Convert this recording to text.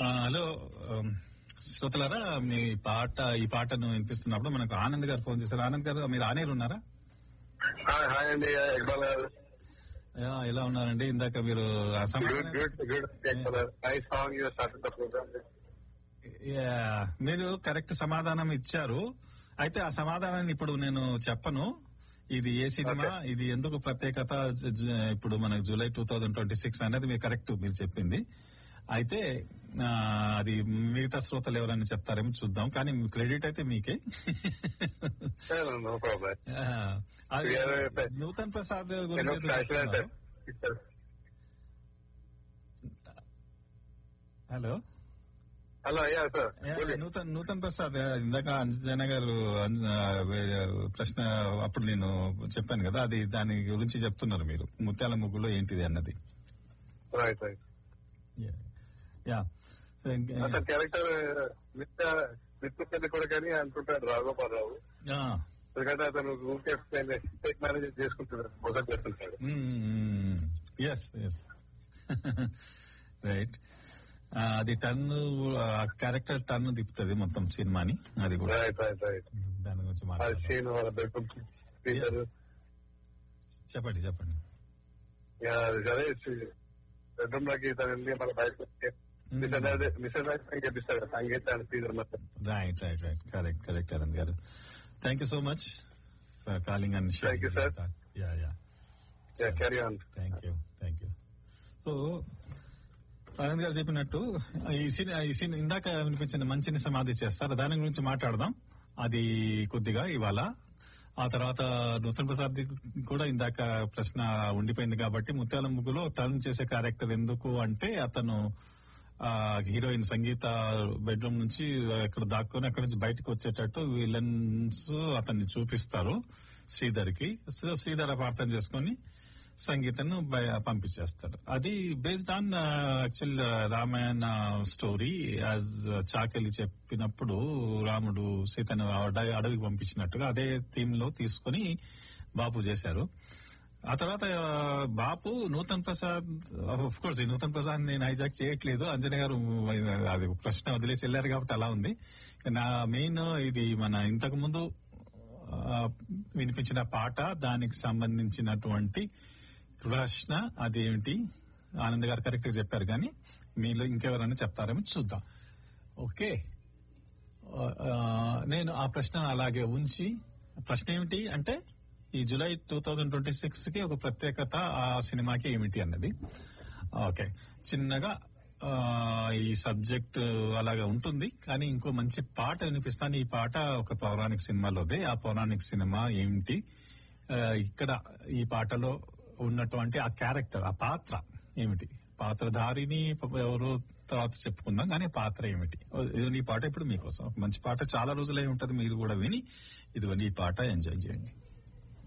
ఆ, హలో ఆమ్, శ్రోతలారా మీ పాట ఈ పాటను వినిపిస్తున్నప్పుడు మనకు ఆనంద్ గారు ఫోన్ చేశారు ఆనంద్ గారు మీరు ఆనేరు ఉన్నారా హాయ్ హాయ్ అండి ఇక్బాల్ గారు యా, ఎలా ఉన్నారండి ఇందాక మీరు ఆ గుడ్ సమాధానం good good Iqbal nice song you start the program yeah, మీరు కరెక్ట్ సమాధానం ఇచ్చారు అయితే ఆ సమాధానాన్ని ఇప్పుడు నేను చెప్పను ఇది ఏ సినిమా Okay. ఇది ఎందుకు ప్రత్యేకత జ- జ- ఇప్పుడు మనకు July two thousand twenty six అనేది మీరు కరెక్ట్ మీరు చెప్పింది అయితే ఆ, అది మిగతా శ్రోతలు ఎవరైనా చెప్తారేమో చూద్దాం కానీ క్రెడిట్ అయితే మీకే నో ప్రాబ్లం ఆ, అది We are- నూతన్ ప్రసాద్ గురించి ఏదో చెప్తున్నారు. హలో హలో అయ్యా sir yeah, Nutan Nutan Prasad yeah, ఇందాక అంజన గారు అన్- ఆ, వే- ప్రశ్న అప్పుడు నేను చెప్పాను కదా అది దాని గురించి చెప్తున్నారు మీరు ముత్యాల ముగ్గులో ఏంటిది అన్నది right right yeah. Yeah so ఇంక- అతని క్యారెక్టర్ మిత్ర మిత్రుడి కూడా కానీ అంటుంటాడు రాఘోపాల్ రావు యా. ఎందుకంటే అతను ఊరికే స్టేట్ మేనేజ్ చేసుకుంటాడు మోసం చేస్తుంటాడు మ్మ్. ఎస్ ఎస్ రైట్ ఆ, అది టర్న్ క్యారెక్టర్ టర్న్ తిప్పుతుంది మొత్తం సినిమాని అది కూడా రైట్ రైట్ రైట్ దాని గురించి అది మాట్లాడదాం సీన్ వాళ్ళ బెడ్రూమ్ టీచర్ చెప్పండి చెప్పండి అదే బెడ్రూమ్ లోకి తను వెళ్ళి మన బయటకు మిషన్ మిషన్ చేపిస్తాడు సంగీతాన్ని టీచర్ మొత్తం right right right correct correct Anant garu thank you so much for calling and Thank you, sir. Yeah yeah carry on thank you thank you so Anand garu చెప్పినట్టు ఈ సినిమా ఈ సినిమా ఇందాక వినిపించిన మంచిని సమాధి చేస్తారు దాని గురించి మాట్లాడదాం అది కొద్దిగా ఇవాళ ఆ తర్వాత నూతన్ ప్రసాద్ కూడా ఇందాక ప్రశ్న ఉండిపోయింది కాబట్టి ముత్యాల ముగ్గులో టర్న్ చేసే క్యారెక్టర్ ఎందుకు అంటే అతను ఆ హీరోయిన్ సంగీత బెడ్రూమ్ నుంచి ఇక్కడ దాక్కుని అక్కడి నుంచి బయటకు వచ్చేటట్టు విలన్స్ అతన్ని చూపిస్తారు శ్రీధర్ కి సో శ్రీధర్ అపార్థం చేసుకొని సంగీతను బయ- పంపించేస్తాడు అది based on actual Ramayana story as చాకెలి చెప్పినప్పుడు రాముడు సీతను అడ- అడవికి పంపించినట్టుగా అదే థీమ్ లో తీసుకొని బాపు చేశారు ఆ తర్వాత ఆ, బాపు నూతన్ ప్రసాద్ ఆఫ్ కోర్స్ ఈ నూతన్ ప్రసాద్ నేను హైజాక్ చేయట్లేదు అంజనే గారు అది ఒక ప్రశ్న వదిలేసి వెళ్ళారు కాబట్టి అలా ఉంది నా మెయిన్ ఇది మన ఇంతకు ముందు ఆ, వినిపించిన పాట దానికి సంబంధించినటువంటి ప్రశ్న అదేమిటి ఆనంద్ గారు కరెక్ట్ గా చెప్పారు కానీ మీలో ఇంకెవరైనా చెప్తారేమో చూద్దాం ఓకే ఆ, ఆ, నేను ఆ ప్రశ్న అలాగే ఉంచి ప్రశ్న ఏమిటి అంటే ఈ July two thousand twenty six కి ఒక ప్రత్యేకత ఆ సినిమాకి ఏమిటి అన్నది ఓకే చిన్నగా ఆ, ఈ సబ్జెక్ట్ అలాగా ఉంటుంది కానీ ఇంకో మంచి పాట వినిపిస్తాను ఈ పాట ఒక పౌరాణిక సినిమాలోదే ఆ పౌరాణిక సినిమా ఏమిటి ఆ, ఇక్కడ ఈ పాటలో ఉన్నటువంటి ఆ క్యారెక్టర్ ఆ పాత్ర ఏమిటి పాత్రధారిని పాప ఎవరు తర్వాత చెప్పుకుందాం కానీ పాత్ర ఏమిటి ఇది ఈ పాట ఇప్పుడు మీకోసం ఒక మంచి పాట చాలా రోజులై ఉంటది మీరు కూడా విని ఇదిగోండి ఈ పాట ఎంజాయ్ చేయండి